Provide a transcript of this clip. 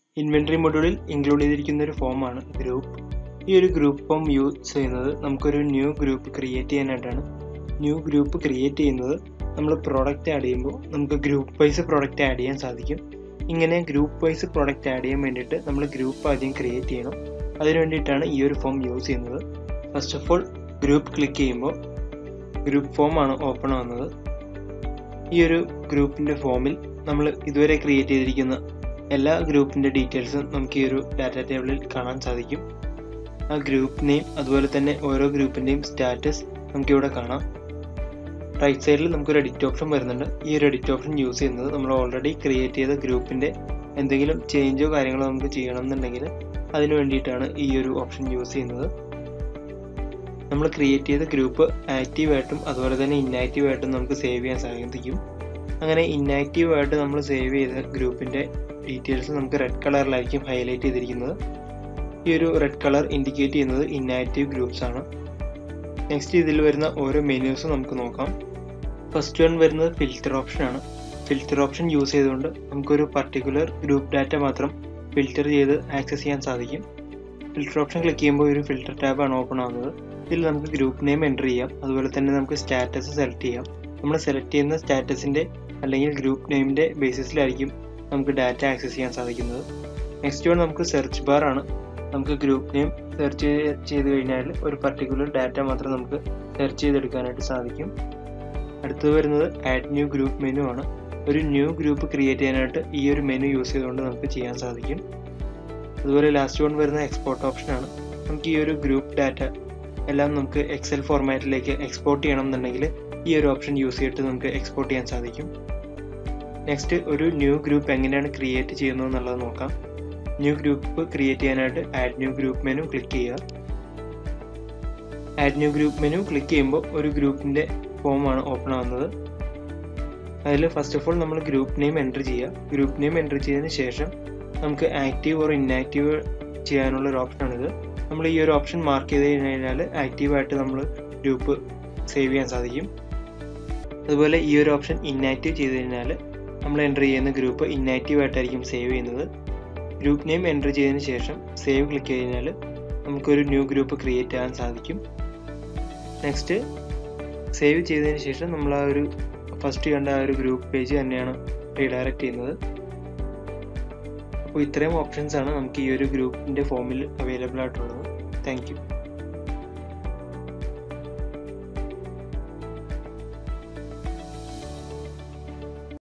inventory മൊഡ്യൂളിൽ include ചെയ്തിരിക്കുന്ന ഒരു ഫോമാണ് ഗ്രൂപ്പ് ഈ ഒരു ഗ്രൂപ്പ് ഫോം യൂസ് ചെയ്യുന്നത് നമുക്കൊരു ന്യൂ ഗ്രൂപ്പ് ക്രിയേറ്റ് ചെയ്യാനായിട്ടാണ് ന്യൂ ഗ്രൂപ്പ് ക്രിയേറ്റ് ചെയ്യുന്നത് നമ്മൾ പ്രോഡക്റ്റ് ആഡ് ചെയ്യുമ്പോൾ നമുക്ക് ഗ്രൂപ്പ് വൈസ് പ്രോഡക്റ്റ് ആഡ് ചെയ്യാൻ സാധിക്കും ഇങ്ങനെ ഗ്രൂപ്പ് വൈസ് പ്രോഡക്റ്റ് ആഡ് ചെയ്യാൻ വേണ്ടിയിട്ട് നമ്മൾ ഗ്രൂപ്പ് ആദ്യം ക്രിയേറ്റ് ചെയ്യണം അതിന് വേണ്ടിയിട്ടാണ് ഈ ഒരു ഫോം യൂസ് ചെയ്യുന്നത് first of all group click ചെയ്യുമ്പോൾ ഗ്രൂപ്പ് ഫോം ആണ് ഓപ്പൺ ആവുന്നത് ഈ ഒരു ഗ്രൂപ്പിൻ്റെ ഫോമിൽ നമ്മൾ ഇതുവരെ ക്രിയേറ്റ് ചെയ്തിരിക്കുന്ന എല്ലാ ഗ്രൂപ്പിൻ്റെ ഡീറ്റെയിൽസും നമുക്ക് ഈ ഒരു ഡാറ്റ ടേബിളിൽ കാണാൻ സാധിക്കും ആ ഗ്രൂപ്പ് നെയിം അതുപോലെ തന്നെ ഓരോ ഗ്രൂപ്പിൻ്റെയും സ്റ്റാറ്റസ് നമുക്കിവിടെ കാണാം റൈറ്റ് സൈഡിൽ നമുക്കൊരു എഡിറ്റ് ഓപ്ഷൻ വരുന്നുണ്ട് ഈ ഒരു എഡിറ്റ് ഓപ്ഷൻ യൂസ് ചെയ്യുന്നത് നമ്മൾ ഓൾറെഡി ക്രിയേറ്റ് ചെയ്ത ഗ്രൂപ്പിൻ്റെ എന്തെങ്കിലും ചേഞ്ചോ കാര്യങ്ങളോ നമുക്ക് ചെയ്യണം എന്നുണ്ടെങ്കിൽ അതിന് വേണ്ടിയിട്ടാണ് ഈ ഒരു ഓപ്ഷൻ യൂസ് ചെയ്യുന്നത് നമ്മൾ ക്രിയേറ്റ് ചെയ്ത ഗ്രൂപ്പ് ആക്റ്റീവ് ആയിട്ടും അതുപോലെ തന്നെ ഇന്നാക്റ്റീവ് ആയിട്ടും നമുക്ക് സേവ് ചെയ്യാൻ സാധിക്കും അങ്ങനെ ഇന്നാക്റ്റീവ് ആയിട്ട് നമ്മൾ സേവ് ചെയ്ത ഗ്രൂപ്പിൻ്റെ ഡീറ്റെയിൽസ് നമുക്ക് റെഡ് കളറിലായിരിക്കും ഹൈലൈറ്റ് ചെയ്തിരിക്കുന്നത് ഈ ഒരു റെഡ് കളർ ഇൻഡിക്കേറ്റ് ചെയ്യുന്നത് ഇന്നാക്റ്റീവ് ഗ്രൂപ്പ്സ് ആണ് നെക്സ്റ്റ് ഇതിൽ വരുന്ന ഓരോ മെനൂസും നമുക്ക് നോക്കാം ഫസ്റ്റ് വൺ വരുന്നത് ഫിൽറ്റർ ഓപ്ഷൻ ആണ് ഫിൽറ്റർ ഓപ്ഷൻ യൂസ് ചെയ്തുകൊണ്ട് നമുക്കൊരു പർട്ടിക്കുലർ ഗ്രൂപ്പ് ഡാറ്റ മാത്രം ഫിൽറ്റർ ചെയ്ത് ആക്സസ് ചെയ്യാൻ സാധിക്കും ഫിൽറ്റർ ഓപ്ഷൻ ക്ലിക്ക് ചെയ്യുമ്പോൾ ഒരു ഫിൽറ്റർ ടാബാണ് ഓപ്പൺ ആവുന്നത് ഇതിൽ നമുക്ക് ഗ്രൂപ്പ് നെയിം എൻ്റർ ചെയ്യാം അതുപോലെ തന്നെ നമുക്ക് സ്റ്റാറ്റസ് സെലക്ട് ചെയ്യാം നമ്മൾ സെലക്ട് ചെയ്യുന്ന സ്റ്റാറ്റസിൻ്റെ അല്ലെങ്കിൽ ഗ്രൂപ്പ് നെയിമിൻ്റെ ബേസിസിലായിരിക്കും നമുക്ക് ഡാറ്റ ആക്സസ് ചെയ്യാൻ സാധിക്കുന്നത് നെക്സ്റ്റ് വൺ നമുക്ക് സെർച്ച് ബാർ ആണ് നമുക്ക് ഗ്രൂപ്പ് നെയിം സെർച്ച് ചെയ്ത് കഴിഞ്ഞാൽ ഒരു പർട്ടിക്കുലർ ഡാറ്റ മാത്രം നമുക്ക് സെർച്ച് ചെയ്തെടുക്കാനായിട്ട് സാധിക്കും അടുത്തത് വരുന്നത് ആഡ് ന്യൂ ഗ്രൂപ്പ് മെനു ആണ് ഒരു ന്യൂ ഗ്രൂപ്പ് ക്രിയേറ്റ് ചെയ്യാനായിട്ട് ഈ ഒരു മെനു യൂസ് ചെയ്തുകൊണ്ട് നമുക്ക് ചെയ്യാൻ സാധിക്കും അതുപോലെ ലാസ്റ്റ് വൺ വരുന്ന എക്സ്പോർട്ട് ഓപ്ഷൻ ആണ് നമുക്ക് ഈ ഒരു ഗ്രൂപ്പ് ഡാറ്റ എല്ലാം നമുക്ക് എക്സൽ ഫോർമാറ്റിലേക്ക് എക്സ്പോർട്ട് ചെയ്യണം എന്നുണ്ടെങ്കിൽ ഈ ഒരു ഓപ്ഷൻ യൂസ് ചെയ്തിട്ട് നമുക്ക് എക്സ്പോർട്ട് ചെയ്യാൻ സാധിക്കും നെക്സ്റ്റ് ഒരു ന്യൂ ഗ്രൂപ്പ് എങ്ങനെയാണ് ക്രിയേറ്റ് ചെയ്യുന്നത് എന്നുള്ളത് നോക്കാം ന്യൂ ഗ്രൂപ്പ് ക്രിയേറ്റ് ചെയ്യാനായിട്ട് add new group menu click ചെയ്യുക add new group menu click ചെയ്യുമ്പോൾ ഒരു ഗ്രൂപ്പിൻ്റെ ഫോമാണ് ഓപ്പൺ ആവുന്നത് അതിൽ ഫസ്റ്റ് ഓഫ് ഓൾ നമ്മൾ ഗ്രൂപ്പ് നെയിം എൻ്റർ ചെയ്യുക ഗ്രൂപ്പ് നെയിം എൻ്റർ ചെയ്തതിന് ശേഷം നമുക്ക് ആക്റ്റീവ് ഓർ ഇന്നാക്റ്റീവ് ചെയ്യാനുള്ള ഒരു ഓപ്ഷനാണിത് നമ്മൾ ഈ ഒരു ഓപ്ഷൻ മാർക്ക് ചെയ്ത് കഴിഞ്ഞാൽ ആക്റ്റീവായിട്ട് നമ്മൾ ഗ്രൂപ്പ് സേവ് ചെയ്യാൻ സാധിക്കും അതുപോലെ ഈ ഒരു ഓപ്ഷൻ ഇന്നാക്റ്റീവ് ചെയ്ത് കഴിഞ്ഞാൽ നമ്മൾ എൻ്റർ ചെയ്യുന്ന ഗ്രൂപ്പ് ഇന്നാക്റ്റീവ് ആയിട്ടായിരിക്കും സേവ് ചെയ്യുന്നത് ഗ്രൂപ്പ് നെയിം എൻ്റർ ചെയ്തതിന് ശേഷം സേവ് ക്ലിക്ക് ചെയ്ത് കഴിഞ്ഞാൽ നമുക്കൊരു ന്യൂ ഗ്രൂപ്പ് ക്രിയേറ്റ് ചെയ്യാൻ സാധിക്കും നെക്സ്റ്റ് സേവ് ചെയ്തതിന് ശേഷം നമ്മൾ ആ ഒരു ഫസ്റ്റ് കണ്ട ആ ഒരു ഗ്രൂപ്പ് പേജ് തന്നെയാണ് റീഡയറക്റ്റ് ചെയ്യുന്നത് അപ്പോൾ ഇത്രയും ഓപ്ഷൻസ് ആണ് നമുക്ക് ഈ ഒരു ഗ്രൂപ്പിൻ്റെ ഫോമിൽ അവൈലബിൾ ആയിട്ടുള്ളത് താങ്ക്